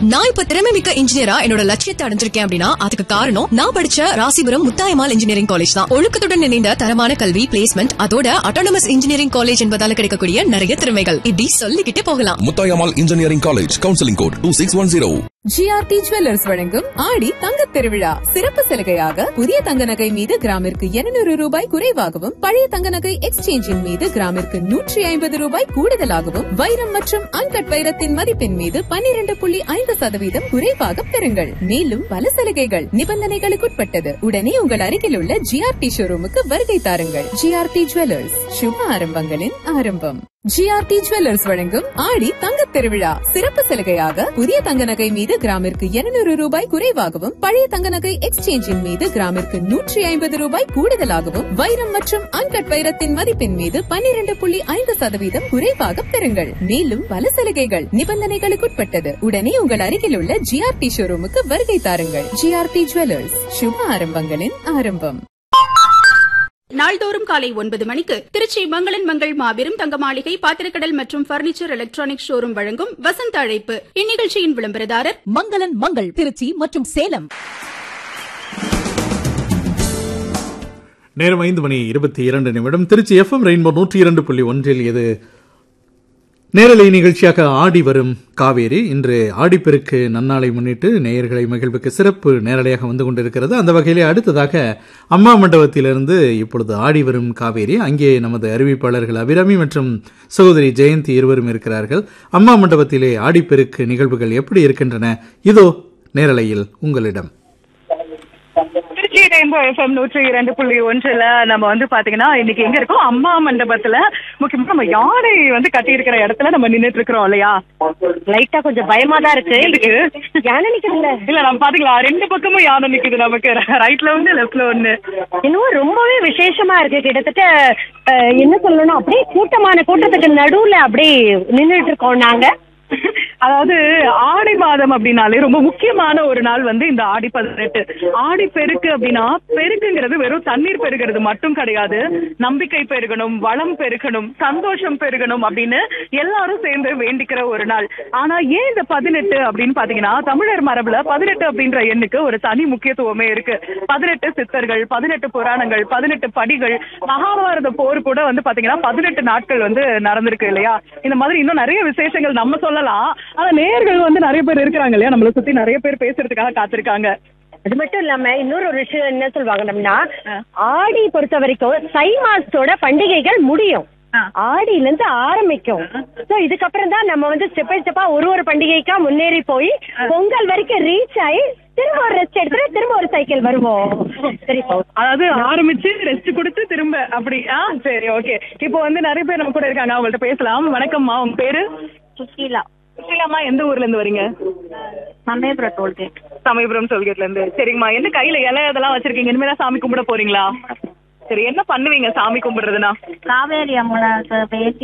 நான் இப்ப திறமை மிக்க இன்ஜினியரா என்னோட லட்சியத்தை அடைஞ்சிருக்கேன் அப்படின்னா அதுக்கு காரணம் நான் படிச்ச ராசிபுரம் முத்தாயமால் இன்ஜினியரிங் காலேஜ் தான் ஒழுக்கத்துடன் இணைந்த தரமான கல்வி பிளேஸ்மெண்ட் அதோட அட்டானமஸ் இன்ஜினியரிங் காலேஜ் என்பதால கிடைக்கக்கூடிய நிறைய திறமைகள் இப்படி சொல்லிக்கிட்டே போகலாம் Muthayammal engineering college counselling code two six one zero G R T jewellers வழங்கும் ஆடி தங்கத் திருவிழா சிறப்பு சலுகையாக புதிய தங்க நகை மீது கிராமிற்கு 200 ரூபாய் குறைவாகவும் பழைய தங்க நகை எக்ஸ்சேஞ்சின் மீது கிராமிற்கு நூற்றி ஐம்பது ரூபாய் கூடுதலாகவும் வைரம் மற்றும் அன்கட் வைரத்தின் மதிப்பின் மீது 12.5% புள்ளி ஐந்து சதவீதம் குறைவாக பெறுங்கள் மேலும் பல சலுகைகள் நிபந்தனைகளுக்குட்பட்டது உடனே உங்கள் அருகில் உள்ள ஜிஆர்டி ஷோரூமுக்கு வருகை தாருங்கள் ஜிஆர்டி ஜுவல்லர்ஸ் சுப ஆரம்பங்களின் ஆரம்பம் ஜிஆர்டி ஜுவல்லர்ஸ் வழங்கும் ஆடி தங்கத் திருவிழா சிறப்பு சலுகையாக புதிய தங்க நகை மீது கிராமிற்கு 200 ரூபாய் குறைவாகவும் பழைய தங்க நகை எக்ஸ்சேஞ்சின் மீது கிராமிற்கு நூற்றி ஐம்பது ரூபாய் கூடுதலாகவும் வைரம் மற்றும் அன்கட் வைரத்தின் மதிப்பின் மீது 12.5% புள்ளி ஐந்து சதவீதம் குறைவாக பெறுங்கள் மேலும் பல சலுகைகள் நிபந்தனைகளுக்குட்பட்டது உடனே உங்கள் அருகில் உள்ள ஜிஆர்டி ஷோரூமுக்கு வருகை தாருங்கள் ஜிஆர்டி ஜுவல்லர்ஸ் சுப ஆரம்பங்களின் ஆரம்பம் நாள்தோறும் காலை ஒன்பது மணிக்கு திருச்சி மங்களன் மங்கள் மாபெரும் தங்க மாளிகை பாத்திரக்கடல் மற்றும் பர்னிச்சர் எலக்ட்ரானிக் ஷோரூம் வழங்கும் வசந்த அழைப்பு இந்நிகழ்ச்சியின் விளம்பரதாரர் மங்களன் மங்கள் திருச்சி மற்றும் சேலம் நேரம் ஐந்து மணி இருபத்தி இரண்டு நிமிடம் திருச்சி எஃப்எம் ரெயின்போ நூற்றி இரண்டு புள்ளி ஒன்றில் இது நேரலை நிகழ்ச்சியாக ஆடி வரும் காவேரி இன்று ஆடிப்பெருக்கு நன்னாளை முன்னிட்டு நேயர்களை மகிழ்வுக்கு சிறப்பு நேரலையாக வந்து கொண்டிருக்கிறது அந்த வகையிலே அடுத்ததாக அம்மா மண்டபத்திலிருந்து இப்பொழுது ஆடி வரும் காவேரி அங்கே நமது அறிவிப்பாளர்கள் அபிராமி மற்றும் சகோதரி ஜெயந்தி இருவரும் இருக்கிறார்கள் அம்மா மண்டபத்திலே ஆடிப்பெருக்கு நிகழ்வுகள் எப்படி இருக்கின்றன இதோ நேரலையில் உங்களிடம் திருச்சி ரெயின்போ எஃப்எம் நூற்றி இரண்டு புள்ளி ஒன்றுல நம்ம வந்து பாத்தீங்கன்னா இன்னைக்கு எங்க இருக்கோம் அம்மா மண்டபத்துல முக்கியமா நம்ம யானை வந்து கட்டி இருக்கிற இடத்துல நம்ம நின்னுட்டு இருக்கிறோம் இல்லையா லைட்டா கொஞ்சம் பயமா தான் இருக்கு எதுக்கு? யானை நிக்குதுல்ல இல்ல நம்ம பாத்தீங்களா ரெண்டு பக்கமும் யானை நிக்குது நமக்கு ரைட்ல ஒண்ணு லெஃப்ட்ல ஒண்ணு இன்னும் ரொம்பவே விசேஷமா இருக்கு கிட்டத்தட்ட அஹ், என்ன சொல்லணும் அப்படியே கூட்டமான கூட்டத்துக்கு நடுவுல அப்படியே நின்னுட்டு இருக்கோம் நாங்க அதாவது ஆடி மாதம் அப்படின்னாலே ரொம்ப முக்கியமான ஒரு நாள் வந்து இந்த ஆடி பதினெட்டு ஆடி பெருக்கு அப்படின்னா பெருக்குங்கிறது வெறும் தண்ணீர் பெருகிறது மட்டும் கிடையாது நம்பிக்கை பெருகணும் வளம் பெருகணும் சந்தோஷம் பெருகணும் அப்படின்னு எல்லாரும் சேர்ந்து வேண்டிக்கிற ஒரு நாள் ஆனா ஏன் இந்த பதினெட்டு அப்படின்னு பாத்தீங்கன்னா தமிழர் மரபுல பதினெட்டு அப்படின்ற எண்ணுக்கு ஒரு தனி முக்கியத்துவமே இருக்கு பதினெட்டு சித்தர்கள் பதினெட்டு புராணங்கள் பதினெட்டு படிகள் மகாபாரத போர் கூட வந்து பாத்தீங்கன்னா பதினெட்டு நாட்கள் வந்து நடந்திருக்கு இல்லையா இந்த மாதிரி இன்னும் நிறைய விசேஷங்கள் நம்ம சொல்லலாம் ஆனா நேர்கள் வந்து நிறைய பேர் இருக்கிறாங்க இல்லையா நம்மளை சுத்தி நிறைய பேர் பேசுறதுக்காக காத்திருக்காங்க அது மட்டும் இல்லாம இன்னொரு ஒரு விஷயம் என்ன சொல்லுவாங்கன்னா ஆடி பொறுத்த வரைக்கும் தை மாசத்தோட பண்டிகைகள் முடியும் ஆடியில இருந்து ஆரம்பிக்கும் சோ இதுக்கப்புறம் தான் நம்ம வந்து ஸ்டெப் பை ஸ்டெப்பா ஒரு ஒரு பண்டிகைக்கா முன்னேறி போய் பொங்கல் வரைக்கும் ரீச் ஆகி திரும்ப ஒரு ரெஸ்ட் எடுத்துட்டு திரும்ப ஒரு சைக்கிள் வருவோம் சரி போ அதாவது ஆரம்பிச்சு ரெஸ்ட் கொடுத்து திரும்ப அப்படி ஆ சரி ஓகே இப்போ வந்து நிறைய பேர் நம்ம கூட இருக்காங்க அவங்கள்ட்ட பேசலாம் வணக்கம்மா உங்க பேரு சுஷீலா சுஷீலாமா எந்த ஊர்ல இருந்து வரீங்க சமயபுரம் டோல்கேட் சமயபுரம் சொல்கேட்ல இருந்து சரிங்கம்மா என்ன கையில இலை இதெல்லாம் வச்சிருக்கீங்க இனிமேல் சாமி கும்பிட போறீங்களா சரி என்ன பண்ணுவீங்க சாமி கும்பிடுறதுனா காவேரி அம்மனுக்கு வேண்டி